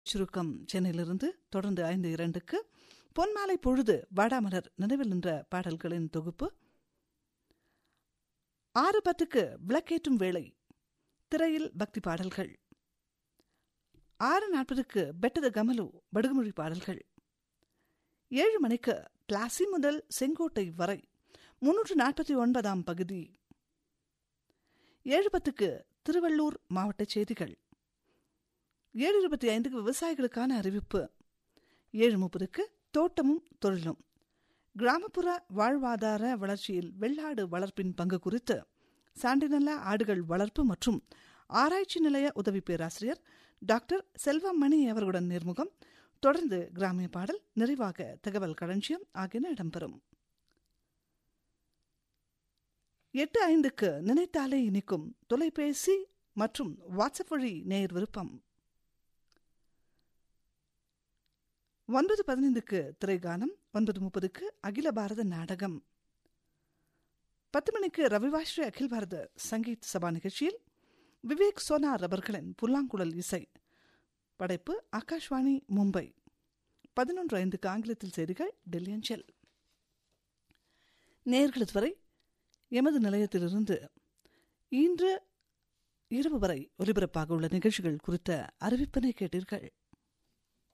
சுருக்கம் சென்னையிலிருந்து தொடர்ந்து ஐந்து இரண்டுக்கு பொன்மாலை பொழுது வாடாமலர் நினைவில் நின்ற பாடல்களின் தொகுப்பு ஆறு பத்துக்கு விளக்கேற்றும் வேளை திரையில் பக்தி பாடல்கள் ஆறு நாற்பதுக்கு பெட்டத கமலு படுகுமொழி பாடல்கள் ஏழு மணிக்கு பிளாசி முதல் செங்கோட்டை வரை முன்னூற்று நாற்பத்தி ஒன்பதாம் பகுதி ஏழு பத்துக்கு திருவள்ளூர் மாவட்ட செய்திகள் ஏழு இருபத்தி ஐந்துக்கு விவசாயிகளுக்கான அறிவிப்பு ஏழு முப்பதுக்கு தோட்டமும் தொழிலும் கிராமப்புற வாழ்வாதார வளர்ச்சியில் வெள்ளாடு வளர்ப்பின் பங்கு குறித்து சாண்டிநல்ல ஆடுகள் வளர்ப்பு மற்றும் ஆராய்ச்சி நிலைய உதவி பேராசிரியர் டாக்டர் செல்வமணி அவர்களுடன் நேர்முகம் தொடர்ந்து கிராமிய பாடல் நிறைவாக தகவல் களஞ்சியம் ஆகியன இடம்பெறும் எட்டு ஐந்துக்கு நினைத்தாலே இனிக்கும் தொலைபேசி மற்றும் வாட்ஸ்அப் வழி நேர் விருப்பம் ஒன்பது பதினைந்துக்கு திரைகானம் ஒன்பது முப்பதுக்கு அகில பாரத நாடகம் பத்து மணிக்கு ரவிவாஸ்ரீ அகில் பாரத சங்கீத் சபா நிகழ்ச்சியில் விவேக் சோனார் அவர்களின் புல்லாங்குழல் இசை படைப்பு ஆகாஷ்வாணி மும்பை பதினொன்று ஐந்துக்கு ஆங்கிலத்தில் செய்திகள் டெல்லி அஞ்சல் நேர்களது வரை எமது நிலையத்திலிருந்து இன்று இரவு வரை ஒலிபரப்பாக உள்ள நிகழ்ச்சிகள் குறித்த அறிவிப்பினை கேட்டீர்கள்